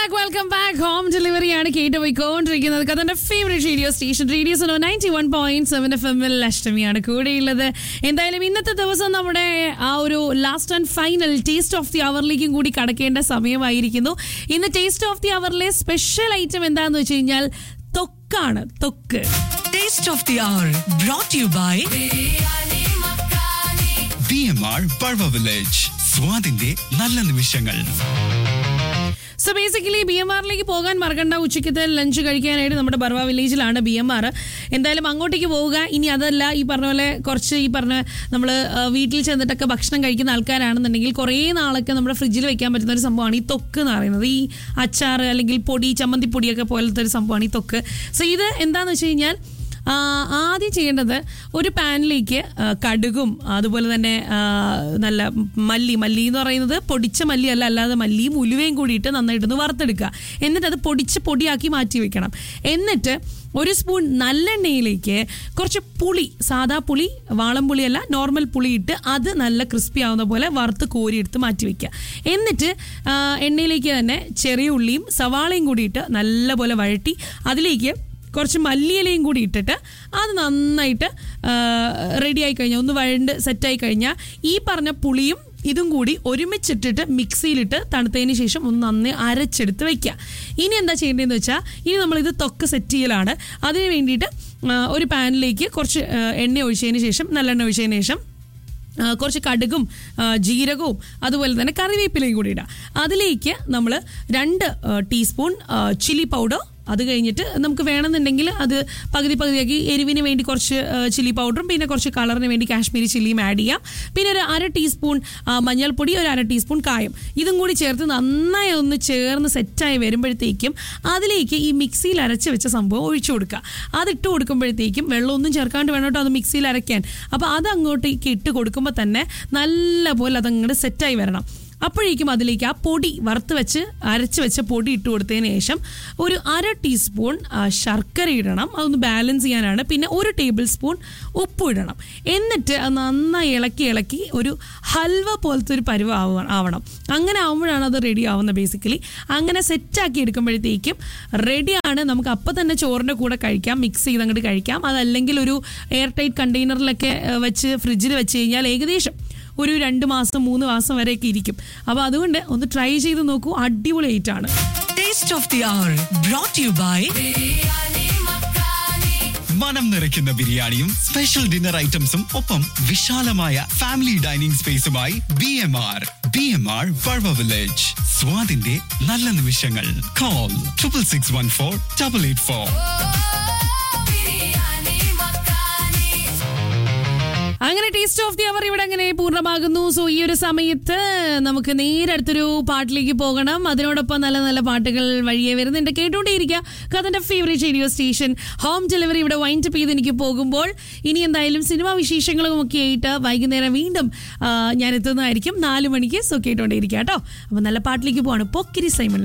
welcome back home ഡെലിവറിയാണ് കേട്ട് പോയിക്കൊണ്ടിരിക്കുന്നത് കഥന്റെ favourite radio station radio so ninety one point seven F എമ്മിൽ അഷ്ടമിയാണ് കൂടെയുള്ളത് എന്തായാലും ഇന്നത്തെ ദിവസം നമ്മുടെ ആ ഒരു last and final taste of the അവറിലേക്കും കൂടി കടക്കേണ്ട സമയമായിരിക്കുന്നു ഇന്ന് ടേസ്റ്റ് ഓഫ് ദി അവറിലെ സ്പെഷ്യൽ ഐറ്റം എന്താന്ന് വെച്ച് കഴിഞ്ഞാൽ തൊക്കാണ് thokku Taste of the Hour brought to you by B M R Barva village സ്വാദിന്റെ നല്ല നിമിഷങ്ങൾ സോ ബേസിക്കലി ബി എം ആറിലേക്ക് പോകാൻ മറക്കണ്ട ഉച്ചയ്ക്കത്തെ ലഞ്ച് കഴിക്കാനായിട്ട് നമ്മുടെ ബർവ വില്ലേജിലാണ് ബി എം ആർ എന്തായാലും അങ്ങോട്ടേക്ക് പോവുക ഇനി അതല്ല ഈ പറഞ്ഞ പോലെ കുറച്ച് ഈ പറഞ്ഞ നമ്മൾ വീട്ടിൽ ചെന്നിട്ടൊക്കെ ഭക്ഷണം കഴിക്കുന്ന ആൾക്കാരാണെന്നുണ്ടെങ്കിൽ കുറേ നാളൊക്കെ നമ്മുടെ ഫ്രിഡ്ജിൽ വെക്കാൻ പറ്റുന്ന ഒരു സംഭവമാണ് ഈ തൊക്ക് എന്ന് പറയുന്നത് ഈ അച്ചാർ അല്ലെങ്കിൽ പൊടി ചമ്മന്തി പൊടിയൊക്കെ പോലത്തെ ഒരു സംഭവമാണ് ഈ തൊക്ക് സോ ഇത് എന്താണെന്ന് വെച്ച് കഴിഞ്ഞാൽ ആ, ആദ്യം ചെയ്യേണ്ടത് ഒരു പാനിലേക്ക് ആ, കടുകും അതുപോലെ തന്നെ ആ, നല്ല മല്ലി മല്ലി എന്ന് പറയുന്നത് പൊടിച്ച മല്ലി അല്ല അല്ലാതെ മല്ലിയും ഉലുവയും കൂടിയിട്ട് നന്നായിട്ടൊന്ന് വറുത്തെടുക്കുക എന്നിട്ട് അത് പൊടിച്ച് പൊടിയാക്കി മാറ്റി വെക്കണം എന്നിട്ട് ഒരു സ്പൂൺ നല്ലെണ്ണയിലേക്ക് കുറച്ച് പുളി സാദാ പുളി വാളം പുളിയല്ല നോർമൽ പുളി ഇട്ട് അത് നല്ല ക്രിസ്പി ആവുന്ന പോലെ വറുത്ത് കോരിയെടുത്ത് മാറ്റി വെക്കുക എന്നിട്ട് ആ, എണ്ണയിലേക്ക് തന്നെ ചെറിയ ഉള്ളിയും സവാളയും കൂടിയിട്ട് നല്ലപോലെ വഴറ്റി അതിലേക്ക് കുറച്ച് മല്ലിയിലയും കൂടി ഇട്ടിട്ട് അത് നന്നായിട്ട് റെഡിയായി കഴിഞ്ഞാൽ ഒന്ന് വഴണ്ട് സെറ്റായി കഴിഞ്ഞാൽ ഈ പറഞ്ഞ പുളിയും ഇതും കൂടി ഒരുമിച്ചിട്ടിട്ട് മിക്സിയിലിട്ട് തണുത്തതിന് ശേഷം ഒന്ന് നന്നായി അരച്ചെടുത്ത് വെക്കുക ഇനി എന്താ ചെയ്യേണ്ടതെന്ന് വെച്ചാൽ ഇനി നമ്മളിത് തൊക്ക് സെറ്റ് ചെയ്യലാണ് അതിന് വേണ്ടിയിട്ട് ആ, ഒരു പാനിലേക്ക് കുറച്ച് ആ, എണ്ണ ഒഴിച്ചതിന് ശേഷം നല്ലെണ്ണ ഒഴിച്ചതിന് ശേഷം ആ, കുറച്ച് കടുകും ആ, ജീരകവും അതുപോലെ തന്നെ കറിവേപ്പിലയും കൂടി ഇടാം അതിലേക്ക് നമ്മൾ രണ്ട് ആ, ടീസ്പൂൺ ആ, ചില്ലി പൗഡർ അത് കഴിഞ്ഞിട്ട് നമുക്ക് വേണമെന്നുണ്ടെങ്കിൽ അത് പകുതി പകുതിയാക്കി എരിവിന് വേണ്ടി കുറച്ച് ആ, ചില്ലി പൗഡറും പിന്നെ കുറച്ച് കളറിന് വേണ്ടി കാശ്മീരി ചില്ലിയും ആഡ് ചെയ്യാം പിന്നെ ഒരു അര ടീസ്പൂൺ ആ, മഞ്ഞൾപ്പൊടി ഒരു അര ടീസ്പൂൺ കായം ഇതും കൂടി ചേർത്ത് നന്നായി ഒന്ന് ചേർന്ന് സെറ്റായി വരുമ്പോഴത്തേക്കും അതിലേക്ക് ഈ മിക്സിയിൽ അരച്ച് വെച്ച സംഭവം ഒഴിച്ചു കൊടുക്കുക അതിട്ട് കൊടുക്കുമ്പോഴത്തേക്കും വെള്ളമൊന്നും ചേർക്കാണ്ട് വേണം കേട്ടോ അത് മിക്സിയിൽ അരയ്ക്കാൻ അപ്പോൾ അത് അങ്ങോട്ടേക്ക് ഇട്ട് കൊടുക്കുമ്പോൾ തന്നെ നല്ല പോലെ അതങ്ങോട്ട് സെറ്റായി വരണം അപ്പോഴേക്കും അതിലേക്ക് ആ പൊടി വറുത്ത് വെച്ച് അരച്ച് വെച്ച പൊടി ഇട്ട് കൊടുത്തതിന് ശേഷം ഒരു അര ടീസ്പൂൺ ആ, ശർക്കര ഇടണം അതൊന്ന് ബാലൻസ് ചെയ്യാനാണ് പിന്നെ ഒരു ടേബിൾ സ്പൂൺ ഉപ്പ് ഇടണം എന്നിട്ട് അത് നന്നായി ഇളക്കി ഇളക്കി ഒരു ഹൽവ പോലത്തെ ഒരു പരുവ ആവ- ആവണം അങ്ങനെ ആവുമ്പോഴാണ് അത് റെഡി ആവുന്നത് ബേസിക്കലി അങ്ങനെ സെറ്റാക്കി എടുക്കുമ്പോഴത്തേക്കും റെഡിയാണ് നമുക്ക് അപ്പം തന്നെ ചോറിൻ്റെ കൂടെ കഴിക്കാം മിക്സ് ചെയ്ത് അങ്ങോട്ട് കഴിക്കാം അതല്ലെങ്കിൽ ഒരു എയർ ടൈറ്റ് കണ്ടെയ്നറിലൊക്കെ ആ, വെച്ച് ഫ്രിഡ്ജിൽ വെച്ച് കഴിഞ്ഞാൽ ഏകദേശം ഒരു രണ്ട് മാസം മൂന്ന് മാസം വരെയൊക്കെ ഇരിക്കും അപ്പോൾ അതുകൊണ്ട് ഒന്ന് ട്രൈ ചെയ്ത് നോക്കൂ അടിപൊളി ഐറ്റാണ് Taste of the Hour brought to you by മനം നിറയ്ക്കുന്ന ബിരിയാണിയും സ്പെഷ്യൽ ഡിന്നർ ഐറ്റംസും ഒപ്പം വിശാലമായ ഫാമിലി ഡൈനിങ് സ്പേസുമായി B M R B M R Barva village സ്വാദിന്റെ നല്ല നിമിഷങ്ങൾ call triple six one four double eight four അങ്ങനെ ടേസ്റ്റ് ഓഫ് ദി അവർ ഇവിടെ അങ്ങനെ പൂർണ്ണമാകുന്നു സോ ഈ ഒരു സമയത്ത് നമുക്ക് നേരെ അടുത്തൊരു പാട്ടിലേക്ക് പോകണം അതിനോടൊപ്പം നല്ല നല്ല പാട്ടുകൾ വഴിയെ വരുന്നുണ്ട് കേട്ടുകൊണ്ടേയിരിക്കുക കഥന്റെ favourite radio station home delivery ഇവിടെ വൈൻഡ് അപ്പ് ചെയ്ത് എനിക്ക് പോകുമ്പോൾ ഇനി എന്തായാലും സിനിമാ വിശേഷങ്ങളും ഒക്കെ ആയിട്ട് വൈകുന്നേരം വീണ്ടും ആ, ഞാൻ എത്തുന്നതായിരിക്കും നാല് മണിക്ക് സോ കേട്ടുകൊണ്ടേയിരിക്കുക കേട്ടോ അപ്പൊ നല്ല പാട്ടിലേക്ക് പോവാണ് പൊക്കിരി സൈമൺ